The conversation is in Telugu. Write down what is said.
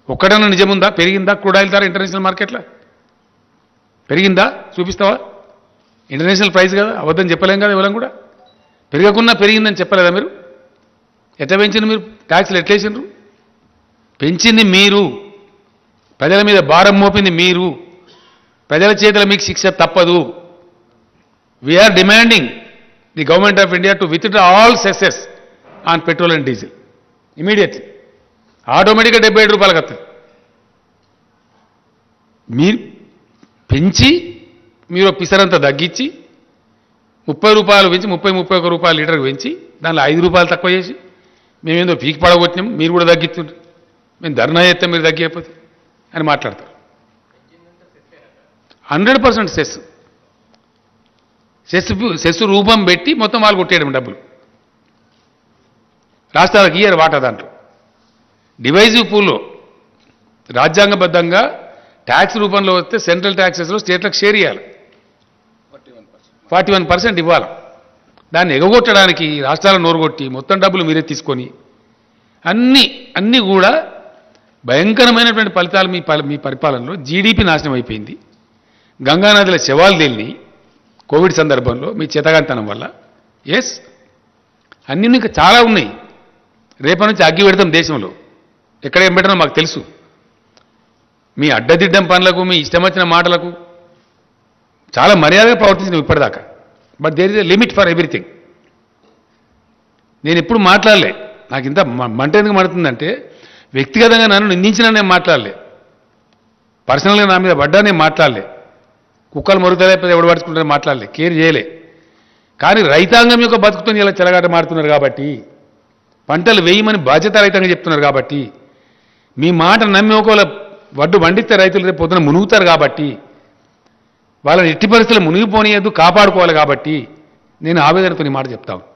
ఒక్కడన్నా నిజముందా పెరిగిందా క్రూడ్ ఆయిల్ ధర ఇంటర్నేషనల్ మార్కెట్లో పెరిగిందా చూపిస్తావా ఇంటర్నేషనల్ ప్రైస్ కదా అబద్ధం చెప్పలేం కదా ఇవ్వలేం కూడా పెరగకున్నా పెరిగిందని చెప్పలేదా మీరు ఎట్లా పెంచింది మీరు ట్యాక్స్లు ఎట్లేసిండ్రు పెంచింది మీరు ప్రజల మీద భారం మోపింది మీరు ప్రజల చేతుల మీకు శిక్ష తప్పదు we are demanding the government of India to withdraw all cesses on petrol and diesel immediately ఆటోమేటిక్గా డెబ్బై ఏడు రూపాయలకు వస్తుంది మీరు పెంచి మీరు పిసరంతా తగ్గించి ముప్పై రూపాయలు పెంచి ముప్పై ముప్పై ఒక రూపాయలు లీటర్కి పెంచి దానిలో ఐదు రూపాయలు తక్కువ చేసి మేమేందో పీకి పడగొట్టినాం మీరు కూడా తగ్గిస్తుండ్రు మేము ధర్నా చేస్తే మీరు తగ్గిపోతే అని మాట్లాడతారు hundred percent cess cess cess రూపం పెట్టి మొత్తం వాళ్ళు కొట్టేయడం డబ్బులు రాష్ట్రాలకు ఇయ్యరు వాటా దాంట్లో డివైజివ్ పూల్లో రాజ్యాంగబద్ధంగా ట్యాక్స్ రూపంలో వస్తే సెంట్రల్ ట్యాక్సెస్లో స్టేట్లకు షేర్ ఇవ్వాలి ఫార్టీ వన్ పర్సెంట్ ఇవ్వాలి దాన్ని ఎగగొట్టడానికి రాష్ట్రాల నోరుగొట్టి మొత్తం డబ్బులు మీరే తీసుకొని అన్నీ అన్నీ కూడా భయంకరమైనటువంటి ఫలితాలు మీ పలి- మీ పరిపాలనలో జీడిపి నాశనం అయిపోయింది గంగానదిలో శవాలు తేలిని కోవిడ్ సందర్భంలో మీ చేతగాంతనం వల్ల ఎస్ అన్నీ ఇంకా చాలా ఉన్నాయి రేపటి నుంచి అగ్గి పెడతాం దేశంలో ఎక్కడ ఏం పెట్టినా మాకు తెలుసు మీ అడ్డదిడ్డం పనులకు మీ ఇష్టం వచ్చిన మాటలకు చాలా మర్యాదగా ప్రవర్తించినాం ఇప్పటిదాకా but there is a limit for everything నేను ఎప్పుడు మాట్లాడలే నాకు ఇంత మ- మంట ఎందుకు మండుతుందంటే వ్యక్తిగతంగా నన్ను నిందించినా నేను మాట్లాడలే పర్సనల్గా నా మీద పడ్డా నేను మాట్లాడలే కుక్కలు మరుగుతలేకపోతే ఎవడు పడుచుకుంటే మాట్లాడలే కేర్ చేయలే కానీ రైతాంగం యొక్క బతుకుతో ఇలా చెలగాట మాడుతున్నారు కాబట్టి పంటలు వేయమని బాధ్యత రైతంగా చెప్తున్నారు కాబట్టి మీ మాట నమ్మి ఒకవేళ వడ్డు వండితే రైతులు రేపు పొద్దున మునుగుతారు కాబట్టి వాళ్ళని ఎట్టి పరిస్థితులు మునిగిపోనియద్దు కాపాడుకోవాలి కాబట్టి నేను ఆవేదనతో ఈ మాట చెప్తాను